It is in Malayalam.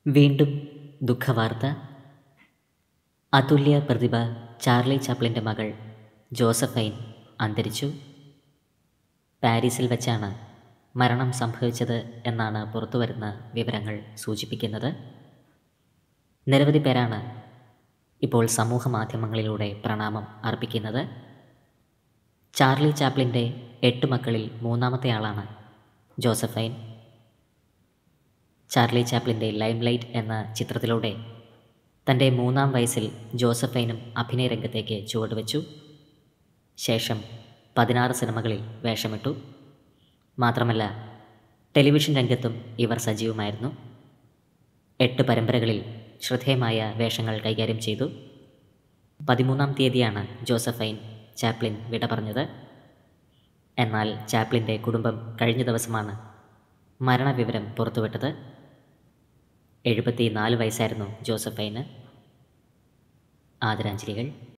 വീണ്ടും ദുഃഖവാർത്ത അതുല്യ പ്രതിഭ ചാർലി ചാപ്ലിൻ്റെ മകൾ ജോസഫൈൻ അന്തരിച്ചു പാരീസിൽ വെച്ചാണ് മരണം സംഭവിച്ചത് എന്നാണ് പുറത്തുവരുന്ന വിവരങ്ങൾ സൂചിപ്പിക്കുന്നത് നിരവധി പേരാണ് ഇപ്പോൾ സമൂഹ മാധ്യമങ്ങളിലൂടെ പ്രണാമം അർപ്പിക്കുന്നത് ചാർലി ചാപ്ലിൻ്റെ എട്ട് മക്കളിൽ മൂന്നാമത്തെ ആളാണ് ജോസഫൈൻ ചാർലി ചാപ്ലിൻ്റെ ലൈം ലൈറ്റ് എന്ന ചിത്രത്തിലൂടെ തൻ്റെ മൂന്നാം വയസ്സിൽ ജോസഫൈനും അഭിനയ രംഗത്തേക്ക് ചുവടുവെച്ചു ശേഷം പതിനാറ് സിനിമകളിൽ വേഷമിട്ടു മാത്രമല്ല ടെലിവിഷൻ രംഗത്തും ഇവർ സജീവമായിരുന്നു എട്ട് പരമ്പരകളിൽ ശ്രദ്ധേയമായ വേഷങ്ങൾ കൈകാര്യം ചെയ്തു പതിമൂന്നാം തീയതിയാണ് ജോസഫൈൻ ചാപ്ലിൻ വിട പറഞ്ഞത് എന്നാൽ ചാപ്ലിൻ്റെ കുടുംബം കഴിഞ്ഞ ദിവസമാണ് മരണവിവരം പുറത്തുവിട്ടത് എഴുപത്തി നാല് വയസ്സായിരുന്നു ജോസഫൈന് ആദരാഞ്ജലികൾ